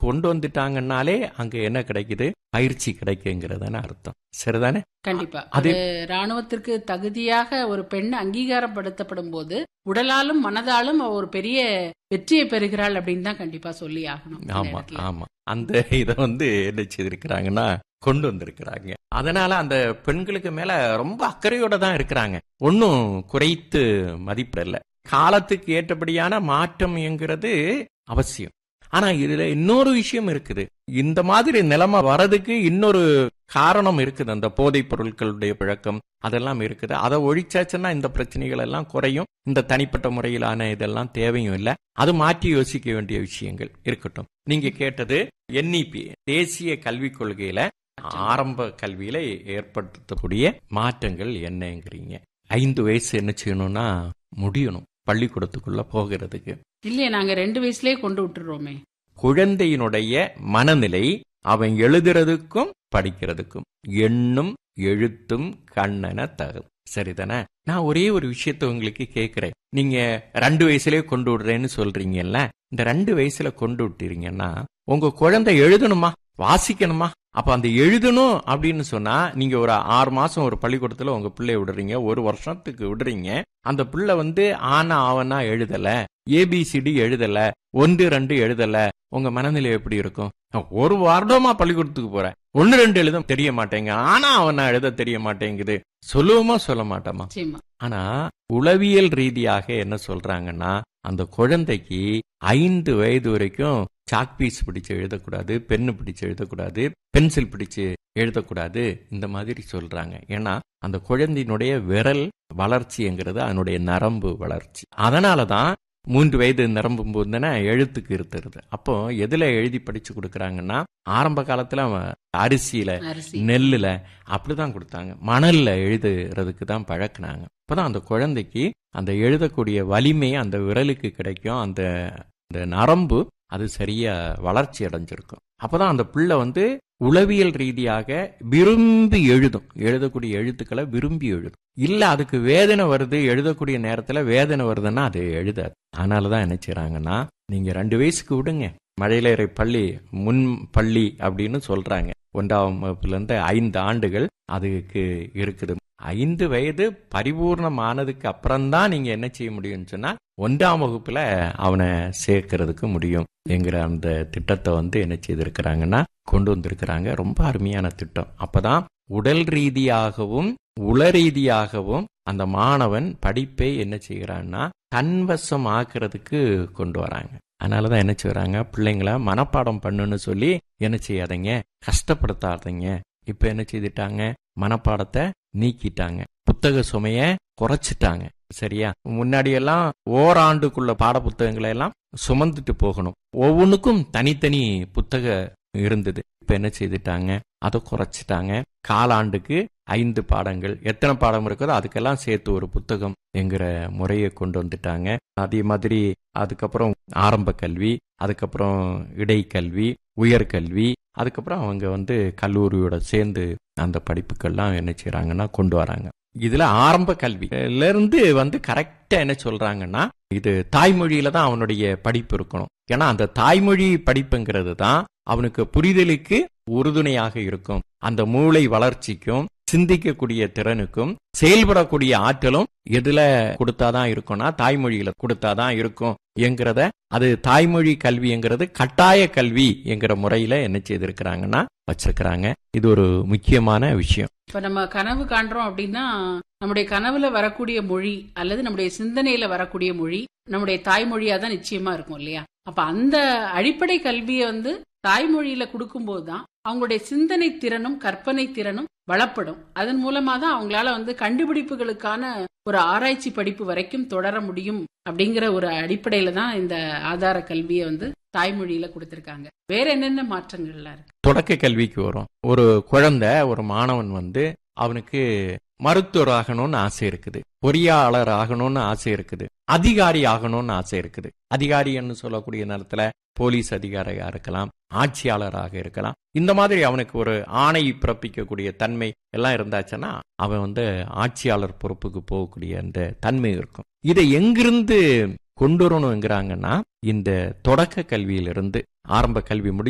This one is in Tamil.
கொண்டு வந்துட்டாங்கன்னாலே அங்க என்ன கிடைக்குது பயிற்சி கிடைக்குங்கிறதான அர்த்தம் சரிதானே கண்டிப்பா அது- அது ராணுவத்திற்கு தகுதியாக ஒரு பெண் அங்கீகாரப்படுத்தப்படும் போது உடலாலும் மனதாலும் அவ ஒரு பெரிய வெற்றியை பெறுகிறாள் அப்படின்னு தான் கண்டிப்பா சொல்லி ஆகணும் இந்த ஆமா இடத்துல. ஆமா அந்த இதை வந்து என்ன செய்திருக்கிறாங்கன்னா கொண்டு வந்திருக்கிறாங்க அதனால அந்த பெண்களுக்கு மேல ரொம்ப அக்கறையோட தான் இருக்கிறாங்க ஒன்னும் குறைத்து மதிப்பிடல காலத்துக்கு ஏற்றபடியான மாற்றம் என்கிறது அவசியம் ஆனா இதுல இன்னொரு விஷயம் இருக்குது இந்த மாதிரி நிலைமை வரதுக்கு இன்னொரு காரணம் இருக்குது அந்த போதைப் பொருட்களுடைய பழக்கம் அதெல்லாம் இருக்குது அதை ஒழிச்சாச்சுன்னா இந்த பிரச்சனைகள் எல்லாம் குறையும் இந்த தனிப்பட்ட முறையிலான இதெல்லாம் தேவையும் இல்லை அது மாற்றி யோசிக்க வேண்டிய விஷயங்கள் இருக்கட்டும் நீங்க கேட்டது என்இபி தேசிய கல்விக் கொள்கையில ஆரம்ப கல்வியில ஏற்படுத்தக்கூடிய மாற்றங்கள் என்னங்கிறீங்க ஐந்து வயசு என்ன செய்யணும்னா முடியணும் பள்ளிக்கூடத்துக்குள்ள போகிறதுக்கு இல்லையே நாங்க ரெண்டு வயசுலயே கொண்டு விட்டுறோமே குழந்தையினுடைய மனநிலை அவன் எழுதுறதுக்கும் படிக்கிறதுக்கும் எண்ணும் எழுத்தும் கண்ணன தகும் சரிதானே நான் ஒரே ஒரு விஷயத்த உங்களுக்கு கேட்கிறேன் நீங்க ரெண்டு வயசுலயே கொண்டு விடுறேன்னு சொல்றீங்கல்ல இந்த ரெண்டு வயசுல கொண்டு விட்டுறீங்கன்னா உங்க குழந்தை எழுதணுமா வாசிக்கணுமா அப்ப அந்த எழுதணும் அப்படின்னு சொன்னா நீங்க ஒரு ஆறு மாசம் ஒரு பள்ளிக்கூடத்துல உங்க பிள்ளைய விடுறீங்க ஒரு வருஷத்துக்கு விடுறீங்க அந்த பிள்ளை வந்து ஆனா ஆவனா எழுதல ஏபிசிடி எழுதல ஒன்று ரெண்டு எழுதல உங்க மனநிலை எப்படி இருக்கும் நான் ஒரு வருடமா பள்ளிக்கூடத்துக்கு போறேன் ஒன்னு ரெண்டு எழுத தெரிய மாட்டேங்க ஆனா அவனா எழுத தெரிய மாட்டேங்குது சொல்லுவோமா சொல்ல மாட்டோமா நிச்சயமா ஆனா உளவியல் ரீதியாக என்ன சொல்றாங்கன்னா அந்த குழந்தைக்கு ஐந்து வயது வரைக்கும் சாக் பீஸ் பிடிச்சு எழுதக்கூடாது பென்னு பிடிச்சு எழுதக்கூடாது பென்சில் பிடிச்சு எழுதக்கூடாது இந்த மாதிரி சொல்றாங்க ஏன்னா அந்த குழந்தையினுடைய விரல் வளர்ச்சிங்கிறது அதனுடைய நரம்பு வளர்ச்சி அதனாலதான் மூன்று வயது நிரம்பும் போது தானே எழுத்துக்கு இருத்துறது அப்போ எதுல எழுதி படிச்சு கொடுக்கறாங்கன்னா ஆரம்ப காலத்துல அவன் அரிசியில அரிசி நெல்லுல அப்படிதான் கொடுத்தாங்க மணல்ல எழுதுறதுக்கு தான் பழக்குனாங்க அப்பதான் அந்த குழந்தைக்கு அந்த எழுதக்கூடிய வலிமை அந்த விரலுக்கு கிடைக்கும் அந்த அந்த நரம்பு அது சரியா வளர்ச்சி அடைஞ்சிருக்கும் அப்பதான் அந்த பிள்ளை வந்து உளவியல் ரீதியாக விரும்பி எழுதும் எழுதக்கூடிய எழுத்துக்களை விரும்பி எழுதும் இல்ல அதுக்கு வேதனை வருது எழுதக்கூடிய நேரத்துல வேதனை வருதுன்னா அது எழுதாது அதனாலதான் என்ன செய்றாங்கன்னா நீங்க ரெண்டு வயசுக்கு விடுங்க மழையிலேறை பள்ளி முன் பள்ளி அப்படின்னு சொல்றாங்க ஒன்றாம் வகுப்புல இருந்து ஐந்து ஆண்டுகள் அதுக்கு இருக்குது ஐந்து வயது பரிபூர்ணமானதுக்கு அப்புறம்தான் நீங்க என்ன செய்ய முடியும்னு சொன்னா ஒன்றாம் வகுப்புல அவனை சேர்க்கறதுக்கு முடியும் என்கிற அந்த திட்டத்தை வந்து என்ன செய்திருக்கிறாங்கன்னா கொண்டு வந்திருக்கிறாங்க ரொம்ப அருமையான திட்டம் அப்பதான் உடல் ரீதியாகவும் உள ரீதியாகவும் அந்த மாணவன் படிப்பை என்ன செய்கிறான்னா தன்வசம் ஆக்குறதுக்கு கொண்டு வராங்க அதனாலதான் என்ன செய்றாங்க பிள்ளைங்களை மனப்பாடம் பண்ணுன்னு சொல்லி என்ன செய்யாதீங்க கஷ்டப்படுத்தாதீங்க இப்ப என்ன செய்துட்டாங்க மனப்பாடத்தை நீக்கிட்டாங்க புத்தக சுமைய குறைச்சிட்டாங்க சரியா முன்னாடி எல்லாம் ஓராண்டுக்குள்ள பாட புத்தகங்களை எல்லாம் சுமந்துட்டு போகணும் ஒவ்வொன்றுக்கும் தனித்தனி புத்தக இருந்தது இப்ப என்ன செய்துட்டாங்க அதை குறைச்சிட்டாங்க காலாண்டுக்கு ஐந்து பாடங்கள் எத்தனை பாடம் இருக்குதோ அதுக்கெல்லாம் சேர்த்து ஒரு புத்தகம் என்கிற முறையை கொண்டு வந்துட்டாங்க அதே மாதிரி அதுக்கப்புறம் ஆரம்ப கல்வி அதுக்கப்புறம் இடைக்கல்வி உயர்கல்வி அதுக்கப்புறம் அவங்க வந்து கல்லூரியோட சேர்ந்து அந்த படிப்புக்கெல்லாம் என்ன செய்றாங்கன்னா கொண்டு வராங்க இதுல ஆரம்ப கல்வில இருந்து வந்து கரெக்டா என்ன சொல்றாங்கன்னா இது தாய்மொழியில தான் அவனுடைய படிப்பு இருக்கணும் ஏன்னா அந்த தாய்மொழி படிப்புங்கிறது தான் அவனுக்கு புரிதலுக்கு உறுதுணையாக இருக்கும் அந்த மூளை வளர்ச்சிக்கும் சிந்திக்கக்கூடிய திறனுக்கும் செயல்படக்கூடிய ஆற்றலும் எதுல கொடுத்தாதான் இருக்கும்னா தாய்மொழியில கொடுத்தாதான் இருக்கும் என்கிறத அது தாய்மொழி கல்விங்கிறது கட்டாய கல்வி என்கிற முறையில என்ன செய்திருக்கிறாங்கன்னா வச்சிருக்கிறாங்க இது ஒரு முக்கியமான விஷயம் இப்ப நம்ம கனவு காண்றோம் அப்படின்னா நம்முடைய கனவுல வரக்கூடிய மொழி அல்லது நம்முடைய சிந்தனையில வரக்கூடிய மொழி நம்முடைய தாய்மொழியா தான் நிச்சயமா இருக்கும் இல்லையா அப்ப அந்த அடிப்படை கல்வியை வந்து தாய்மொழியில கொடுக்கும்போது தான் அவங்களுடைய சிந்தனை திறனும் கற்பனை திறனும் வளப்படும் அதன் மூலமா தான் அவங்களால வந்து கண்டுபிடிப்புகளுக்கான ஒரு ஆராய்ச்சி படிப்பு வரைக்கும் தொடர முடியும் அப்படிங்கிற ஒரு அடிப்படையில தான் இந்த ஆதார கல்வியை வந்து தாய்மொழியில கொடுத்திருக்காங்க வேற என்னென்ன மாற்றங்கள்லாம் இருக்கு தொடக்க கல்விக்கு வரும் ஒரு குழந்தை ஒரு மாணவன் வந்து அவனுக்கு மருத்துவர் ஆகணும்னு ஆசை இருக்குது பொறியாளர் ஆகணும்னு ஆசை இருக்குது அதிகாரி ஆகணும்னு ஆசை இருக்குது அதிகாரின்னு சொல்லக்கூடிய நேரத்துல போலீஸ் அதிகாரியா இருக்கலாம் ஆட்சியாளராக இருக்கலாம் இந்த மாதிரி அவனுக்கு ஒரு ஆணை பிறப்பிக்கக்கூடிய தன்மை எல்லாம் இருந்தாச்சுன்னா அவன் வந்து ஆட்சியாளர் பொறுப்புக்கு போகக்கூடிய அந்த தன்மை இருக்கும் இதை எங்கிருந்து கொண்டு வரணுங்கிறாங்கன்னா இந்த தொடக்க கல்வியிலிருந்து ஆரம்ப கல்வி முடி